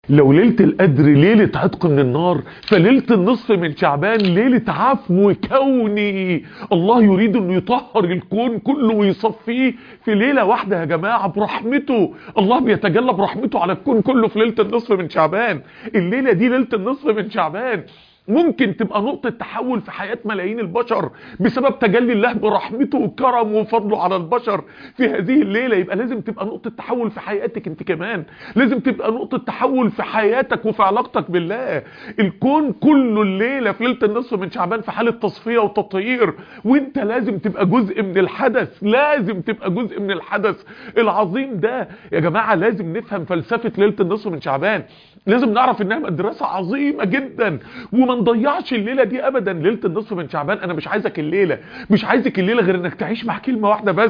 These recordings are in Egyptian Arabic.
لو ليلة القدر ليلة عتق من النار فليلة النصف من شعبان ليلة عفو كوني الله يريد انه يطهر الكون كله ويصفيه في ليلة واحدة يا جماعة برحمته الله بيتجلى برحمته على الكون كله في ليلة النصف من شعبان الليلة دي ليلة النصف من شعبان ممكن تبقى نقطة تحول في حياة ملايين البشر بسبب تجلي الله برحمته وكرمه وفضله على البشر في هذه الليلة يبقى لازم تبقى نقطة تحول في حياتك انت كمان لازم تبقى نقطة تحول في حياتك وفي علاقتك بالله الكون كله الليلة في ليلة النصف من شعبان في حالة تصفية وتطهير وانت لازم تبقى جزء من الحدث لازم تبقى جزء من الحدث العظيم ده يا جماعة لازم نفهم فلسفة ليلة النصف من شعبان لازم نعرف انها مدرسة عظيمة جدا وما نضيعش الليلة دي ابدا ليلة النصف من شعبان انا مش عايزك الليلة مش عايزك الليلة غير انك تعيش مع كلمة واحدة بس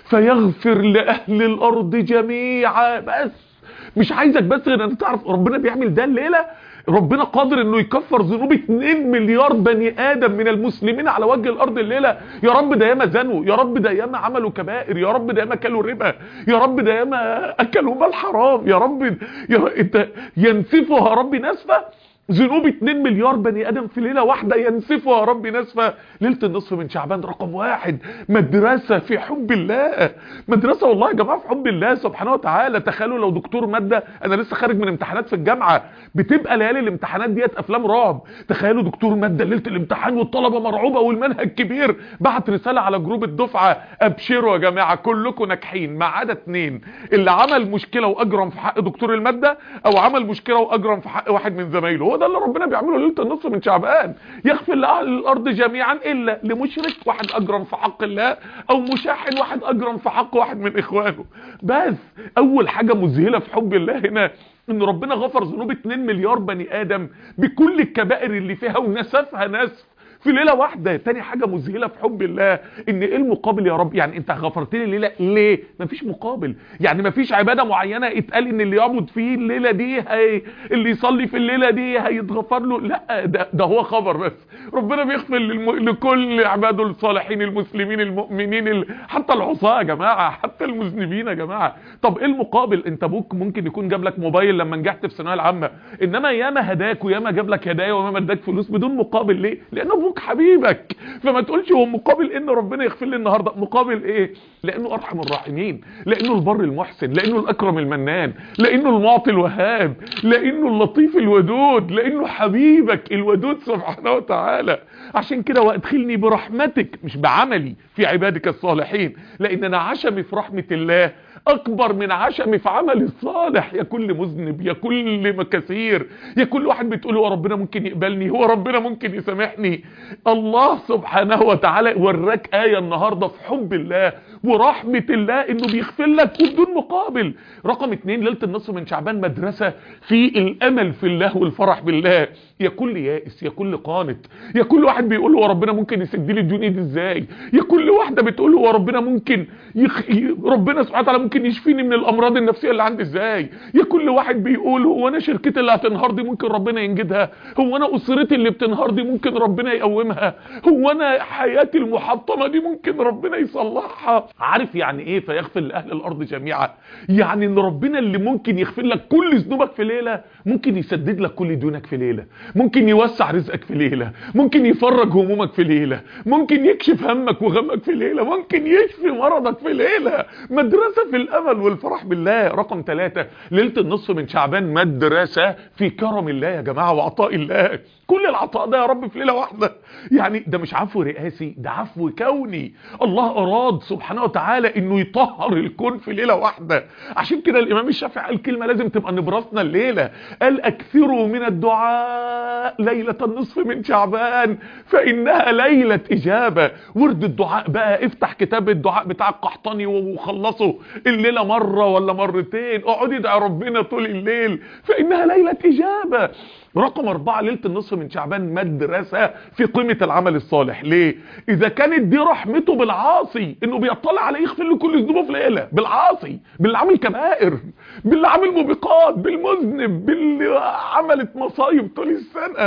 فيغفر لأهل الارض جميعا بس مش عايزك بس غير انك تعرف ربنا بيعمل ده الليلة ربنا قادر انه يكفر ذنوب 2 مليار بني ادم من المسلمين على وجه الارض الليله يا رب ده ياما زنوا يا رب ده ياما عملوا كبائر يا رب ده ياما اكلوا ربا يا رب ده ياما اكلوا مال حرام يا رب يا انت ينسفها رب نسفه ذنوب 2 مليار بني ادم في ليله واحده ينسفها رب نسفه ليله النصف من شعبان رقم واحد مدرسه في حب الله مدرسه والله يا جماعه في حب الله سبحانه وتعالى تخيلوا لو دكتور ماده انا لسه خارج من امتحانات في الجامعه بتبقى ليالي الامتحانات ديت افلام رعب تخيلوا دكتور ماده ليله الامتحان والطلبه مرعوبه والمنهج كبير بعت رساله على جروب الدفعه ابشروا يا جماعه كلكم ناجحين ما عدا اتنين اللي عمل مشكله واجرم في حق دكتور الماده او عمل مشكله واجرم في حق واحد من زمايله هو ده اللي ربنا بيعمله ليله النصف من شعبان يغفر لاهل الارض جميعا الا لمشرك واحد اجرم في حق الله او مشاحن واحد اجرم في حق واحد من اخوانه بس اول حاجه مذهله في حب الله هنا ان ربنا غفر ذنوب 2 مليار بني ادم بكل الكبائر اللي فيها ونسفها نسف في ليله واحده تاني حاجه مذهله في حب الله ان ايه المقابل يا رب يعني انت غفرت لي الليله ليه مفيش مقابل يعني مفيش عباده معينه اتقال ان اللي يعبد فيه الليله دي هي اللي يصلي في الليله دي هيتغفر له لا ده, ده هو خبر بس ربنا بيغفر للم... لكل عباده الصالحين المسلمين المؤمنين ال... حتى العصاه يا جماعه حتى المذنبين يا جماعه طب ايه المقابل انت ابوك ممكن يكون جاب لك موبايل لما نجحت في الثانويه العامه انما ياما هداك وياما جاب لك هدايا وياما اداك فلوس بدون مقابل ليه لانه ابوك حبيبك فما تقولش هو مقابل ان ربنا يغفر لي النهارده مقابل ايه لانه ارحم الراحمين لانه البر المحسن لانه الاكرم المنان لانه المعطي الوهاب لانه اللطيف الودود لانه حبيبك الودود سبحانه وتعالى عشان كده وادخلني برحمتك مش بعملي في عبادك الصالحين لان انا عشمي في رحمه الله اكبر من عشمي في عملي الصالح يا كل مذنب يا كل كثير يا كل واحد بتقول هو ربنا ممكن يقبلني هو ربنا ممكن يسامحني الله سبحانه وتعالى وراك آية النهاردة في حب الله ورحمة الله انه بيغفر لك وبدون مقابل رقم اتنين ليلة النصف من شعبان مدرسة في الامل في الله والفرح بالله يا كل يائس يا كل قانت يا كل واحد بيقول هو ربنا ممكن يسد لي الدنيا دي ازاي يا كل واحدة بتقول هو ربنا ممكن يخ... ربنا سبحانه وتعالى ممكن يشفيني من الامراض النفسية اللي عندي ازاي يا كل واحد بيقول هو انا شركتي اللي هتنهار دي ممكن ربنا ينجدها هو انا اسرتي اللي بتنهار دي ممكن ربنا يقومها هو انا حياتي المحطمة دي ممكن ربنا يصلحها عارف يعني ايه فيغفر لاهل الارض جميعا يعني ان ربنا اللي ممكن يغفر لك كل ذنوبك في ليلة ممكن يسدد لك كل ديونك في ليلة ممكن يوسع رزقك في ليلة ممكن يفرج همومك في ليلة ممكن يكشف همك وغمك في ليلة ممكن يشفي مرضك في ليلة مدرسة في الامل والفرح بالله رقم ثلاثة ليلة النصف من شعبان مدرسة في كرم الله يا جماعة وعطاء الله كل العطاء ده يا رب في ليلة واحدة يعني ده مش عفو رئاسي ده عفو كوني الله اراد سبحانه وتعالى انه يطهر الكون في ليلة واحدة عشان كده الامام الشافعي قال كلمة لازم تبقى نبرسنا الليلة قال اكثروا من الدعاء ليلة النصف من شعبان فانها ليلة اجابة ورد الدعاء بقى افتح كتاب الدعاء بتاع القحطاني وخلصه الليلة مرة ولا مرتين اقعد ادعي ربنا طول الليل فانها ليلة اجابة رقم أربعة ليلة النصف من شعبان مدرسة في قيمة العمل الصالح ليه؟ إذا كانت دي رحمته بالعاصي إنه بيطلع عليه يغفر له كل ذنوبه في ليلة بالعاصي باللي عامل كبائر باللي عامل موبقات بالمذنب باللي عملت مصايب طول السنة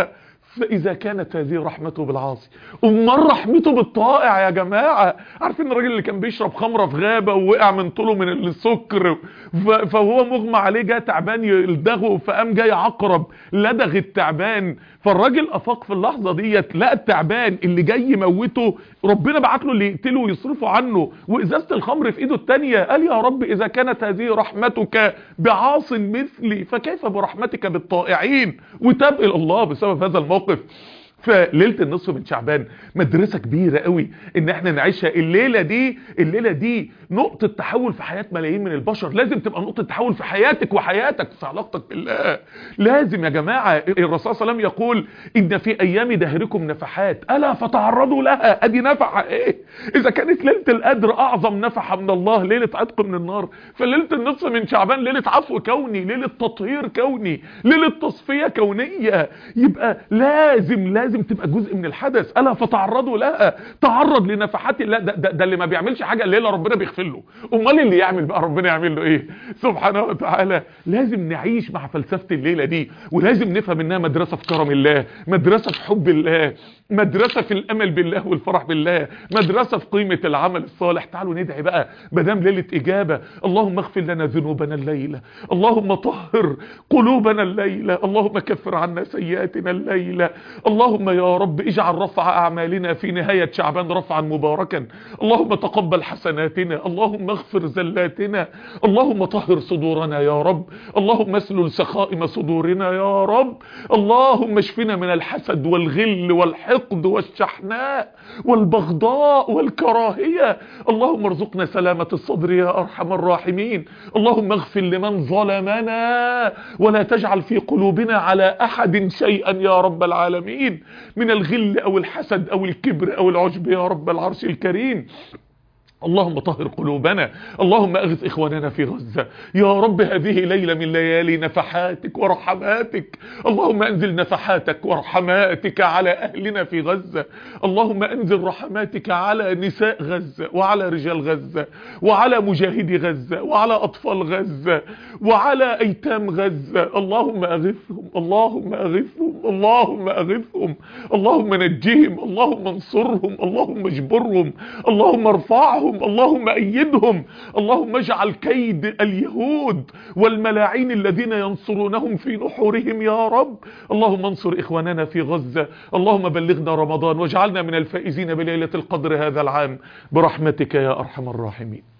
فإذا كانت هذه رحمته بالعاصي أمال رحمته بالطائع يا جماعة عارفين الراجل اللي كان بيشرب خمرة في غابة ووقع من طوله من السكر ف- فهو مغمى عليه جاء تعبان يلدغه فقام جاي عقرب لدغ التعبان فالراجل أفاق في اللحظة ديت لقى التعبان اللي جاي يموته ربنا بعت له اللي يقتله ويصرفه عنه وإزازة الخمر في إيده التانية قال يا رب إذا كانت هذه رحمتك بعاص مثلي فكيف برحمتك بالطائعين وتاب إلى الله بسبب هذا الموقف فليله النصف من شعبان مدرسه كبيره قوي ان احنا نعيشها الليله دي الليله دي نقطه تحول في حياه ملايين من البشر لازم تبقى نقطه تحول في حياتك وحياتك في علاقتك بالله لازم يا جماعه الرسول صلى الله عليه وسلم يقول ان في ايام دهركم نفحات الا فتعرضوا لها ادي نفحه ايه اذا كانت ليله القدر اعظم نفحه من الله ليله عتق من النار فليله النصف من شعبان ليله عفو كوني ليله تطهير كوني ليله تصفيه كونيه يبقى لازم لازم تبقى جزء من الحدث الا فتعرضوا لها تعرض لنفحات الله ده, ده, ده اللي ما بيعملش حاجه الليله ربنا بيغفر له امال اللي يعمل بقى ربنا يعمل له ايه سبحانه وتعالى لازم نعيش مع فلسفه الليله دي ولازم نفهم انها مدرسه في كرم الله مدرسه في حب الله مدرسه في الامل بالله والفرح بالله مدرسه في قيمه العمل الصالح تعالوا ندعي بقى ما دام ليله اجابه اللهم اغفر لنا ذنوبنا الليله اللهم طهر قلوبنا الليله اللهم كفر عنا سيئاتنا الليله اللهم يا رب اجعل رفع اعمالنا في نهايه شعبان رفعا مباركا اللهم تقبل حسناتنا اللهم اغفر زلاتنا اللهم طهر صدورنا يا رب اللهم اسلل سخائم صدورنا يا رب اللهم اشفنا من الحسد والغل والحقد والشحناء والبغضاء والكراهية اللهم ارزقنا سلامة الصدر يا أرحم الراحمين اللهم اغفر لمن ظلمنا ولا تجعل في قلوبنا على أحد شيئا يا رب العالمين من الغل أو الحسد أو الكبر أو العجب يا رب العرش الكريم اللهم طهر قلوبنا اللهم اغث اخواننا في غزة يا رب هذه ليلة من ليالي نفحاتك ورحماتك اللهم انزل نفحاتك ورحماتك على اهلنا في غزة اللهم انزل رحماتك على نساء غزة وعلى رجال غزة وعلى مجاهدي غزة وعلى اطفال غزة وعلى ايتام غزة اللهم اغثهم اللهم اغثهم اللهم اغثهم اللهم نجهم اللهم انصرهم اللهم اجبرهم اللهم ارفعهم اللهم ايدهم اللهم اجعل كيد اليهود والملاعين الذين ينصرونهم في نحورهم يا رب اللهم انصر اخواننا في غزة اللهم بلغنا رمضان واجعلنا من الفائزين بليلة القدر هذا العام برحمتك يا ارحم الراحمين